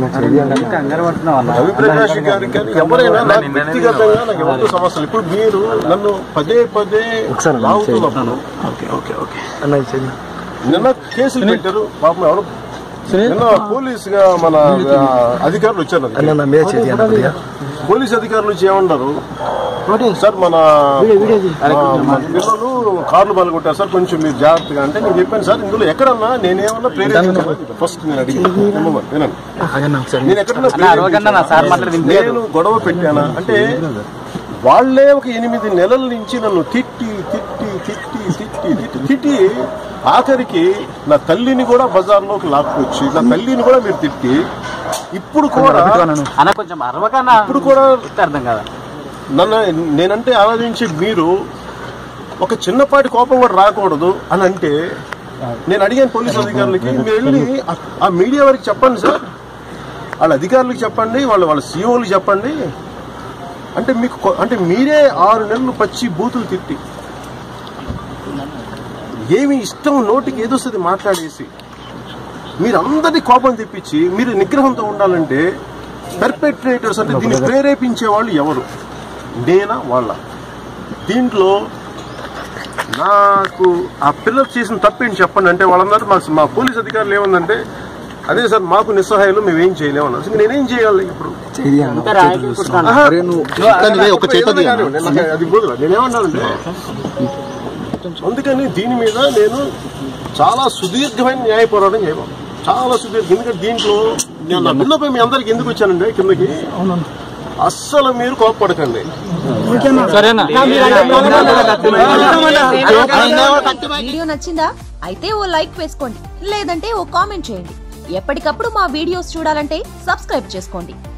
కంగారు పడుతున్నావు అన్న రవిప్రకాష్ గారికి కానీ ఎవరైనా నాకు వ్యక్తిగతంగా నాకు ఎవరితో సమస్యలు ఇప్పుడు మీరు నన్ను పదే పదే లాగుతున్నప్పుడు ఓకే ఓకే ఓకే అన్న ఇది చెయ్యి. నిన్న కేసులు పెట్టారు పాపం ఎవరు నిన్న పోలీస్ గా మన ఆ, అధికారులు వచ్చారు నా అన్న దగ్గరికి. నా మీద చెయ్యి అన్న కొద్దిగా. పోలీస్ అధికారులు వచ్చి ఏమన్నారు సార్ మన మా- మా పిల్లలు కార్లు పలుకొట్టారు సార్ కొంచెం మీరు జాగ్రత్తగా అంటే నేను చెప్పాను సార్ ఇందులో ఎక్కడన్నా నేనేమన్నా ప్రేరేపించాను ఫస్ట్ నేను అడిగి వినండి ఆగన్న ఒకసారి నేను ఎక్కడన్నా అన్న అరవకన్నా నా సార్ మాట్లాడి వినిపించలేదు. నేను గొడవ పెట్టానా అంటే వాళ్ళే ఒక ఎనిమిది నెలల నుంచి నన్ను తిట్టి తిట్టి తిట్టి తిట్టి తిట్టి తిట్టి ఆఖరికి నా తల్లిని కూడా బజార్లోకి లాక్కొచ్చి నా తల్లిని కూడా మీరు తిట్టి ఇప్పుడు కూడా అన్న కొంచెం అరవకన్నా ఇప్పుడు కూడా అర్థం కదా నన్ను నేనంటే ఆరాధించి మీరు ఒక చిన్నపాటి కోపం కూడా రాకూడదు అని అంటే నేను అడిగాను పోలీస్ అధికారులకి మీరు వెళ్ళి ఆ- ఆ మీడియా వారికి చెప్పండి సార్ వాళ్ళ అధికారులకు చెప్పండి వాళ్ళ వాళ్ళ సీఓలకు చెప్పండి అంటే మీకు కొ- అంటే మీరే ఆరు నెలలు పచ్చి బూతులు తిట్టి ఏమి ఇష్టం నోటికి ఏదొస్తుంది మాట్లాడేసి మీరు అందరి కోపం తెప్పించి మీరు నిగ్రహంతో ఉండాలంటే పెర్పెట్రేటర్స్ అంటే దీన్ని ప్రేరేపించే వాళ్ళు ఎవరు నేనా వాళ్ళ దీంట్లో నాకు ఆ పిల్లలు చేసిన తప్పేంటి చెప్పండి అంటే వాళ్ళందరూ మా మా పోలీస్ అధికారులు ఏముందంటే అదే సార్ మాకు నిస్సహాయాలు మేము ఏం చేయలేము అన్నారు అసలు నేనేం చేయాలి ఇప్పుడు చెయ్యి అన్న చేతులు చూస్తాను. ఆహా. అరే నువ్వు ఇట్లాంటివే ఒక చేత ఏదైనా కానివ్వండి, నాకు అది కుదరదు. నేనేమన్నానంటే అందుకని దీని మీద నేను చాలా సుదీర్ఘమైన న్యాయ పోరాటం చేయబోను చాలా సుదీర్ఘ ఎందుకంటే దీంట్లో నేను నా పిల్లపై మీ అందరికి ఎందుకు వచ్చానండి కిందకి అస్సలు మీరు కోప్పడకండి సరేనా వీడియో నచ్చిందా అయితే ఓ లైక్ వేసుకోండి లేదంటే ఓ కామెంట్ చేయండి ఎప్పటికప్పుడు మా వీడియోస్ చూడాలంటే సబ్స్క్రైబ్ చేసుకోండి